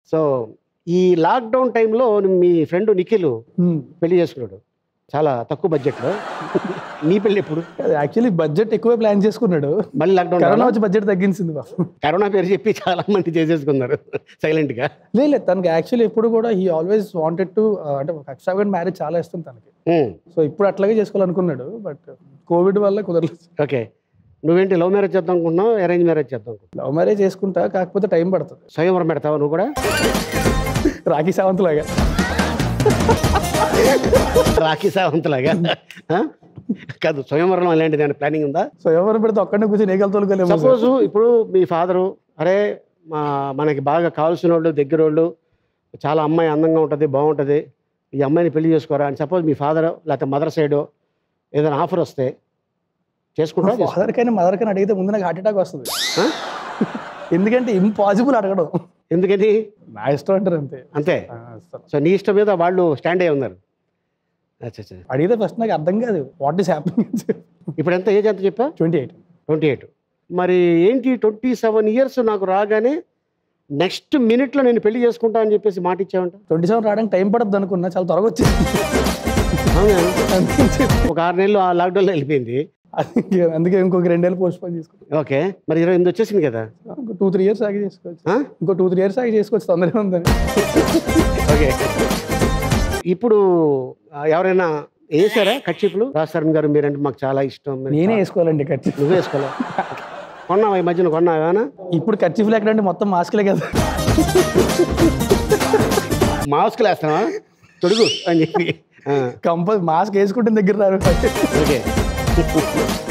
So ఈ lockdown టైంలో మీ friend Nikhil ఉమ్. పెళ్లి చేసుకున్నాడు చాలా తక్కువ బడ్జెట్లో నీ పెళ్ళి ఎప్పుడు యాక్చువల్లీ బడ్జెట్ ఎక్కువ ప్లాన్ చేసుకున్నాడు మళ్ళీ లాక్డౌన్ కరోనా వచ్చి బడ్జెట్ తగ్గించింది బాబు కరోనా పేరు చెప్పి చాలా మంది చేసేసుకున్నారు సైలెంట్గా లేదు లేదు తనకి యాక్చువల్లీ ఎప్పుడు కూడా హీ ఆల్వేస్ వాంటెడ్ టు అంటే ఎక్స్ట్రావెంట్ మ్యారేజ్ చాలా ఇస్తుంది తనకి సో ఇప్పుడు అట్లాగే చేసుకోవాలనుకున్నాడు బట్ కోవిడ్ వల్ల కుదరలేదు ఓకే నువ్వేంటి లవ్ మ్యారేజ్ చేద్దాం అనుకుంటున్నావు అరేంజ్ మ్యారేజ్ చేద్దాం అనుకుంటున్నావు లవ్ మ్యారేజ్ చేసుకుంటా కాకపోతే టైం పడుతుంది స్వయంవరం పెడతావా నువ్వు కూడా రాఖీ సావంత్ లాగా రాఖీ సావంతలాగా ఆ? కాదు స్వయంవరం అలాంటిది ఏమైనా ప్లానింగ్ ఉందా సో ఎవరు పెడితే ఒక్కడే కూర్చొని ఏకలు తోలుకోలేము సపోజ్ ఇప్పుడు మీ ఫాదరు అరే మా మనకి బాగా కావాల్సిన వాళ్ళు దగ్గర వాళ్ళు చాలా అమ్మాయి అందంగా ఉంటుంది బాగుంటుంది ఈ అమ్మాయిని పెళ్లి చేసుకోరా అని సపోజ్ మీ ఫాదర్ లేకపోతే మదర్ సైడ్ ఏదైనా ఆఫర్ వస్తే చేసుకుంటా ఫాదర్ కానీ మదర్ కానీ అడిగితే ముందు నాకు హార్ట్ అటాక్ వస్తుంది ఎందుకంటే ఇంపాసిబుల్ అడగడం ఎందుకని నా ఇష్టం అంటారు అంతే అంతే ఆ, అసలు. సో నీ ఇష్టం మీద వాళ్ళు స్టాండ్ అయ్యి ఉన్నారు అచ్చా అచ్చా అడిగితే ఫస్ట్ నాకు అర్థం కాదు వాట్ ఈస్ హ్యాపెనింగ్ ఇప్పుడు ఎంత ఏజ్ ఎంత చెప్పా ట్వంటీ ఎయిట్ ట్వంటీ ఎయిట్ మరి ఏంటి ట్వంటీ సెవెన్ ఇయర్స్ నాకు రాగానే నెక్స్ట్ మినిట్లో నేను పెళ్లి చేసుకుంటా అని చెప్పేసి మాట ఇచ్చావంట ట్వంటీ సెవెన్ రావడానికి టైం పడద్దు అనుకున్నా చాలా త్వరగా వచ్చింది అవునా? అందుకని చెప్పి ఒక ఆరు నెలలు ఆ లాక్డౌన్లో వెళ్ళిపోయింది అందుకే అందుకే ఇంకొక రెండేళ్ళు పోస్ట్ పోన్ చేసుకోవచ్చు ఓకే మరి ఇరవై ఎనిమిది వచ్చేసింది కదా ఇంకో టూ త్రీ ఇయర్స్ ఆగి చేసుకోవచ్చు ఆ? ఇంకో టూ త్రీ ఇయర్స్ ఆగి చేసుకోవచ్చు తొందరగా ఉందని ఓకే ఇప్పుడు ఆ, ఎవరైనా వేసారా కచ్చిపులు రాజశరణ్ గారు మీరంటే మాకు చాలా ఇష్టం మీరు నేనే వేసుకోవాలండి ఖర్చు నువ్వే వేసుకోలే కొన్నావా ఈ మధ్యన కొన్నావా ఏమైనా? ఇప్పుడు ఖర్చు ఎక్కడంటే మొత్తం మాస్క్లే కదా మాస్కులు వేస్తావా తొడుగు అని చెప్పి ఆ, కంపల్ మాస్క్ వేసుకుంటే దగ్గర రారు ఓకే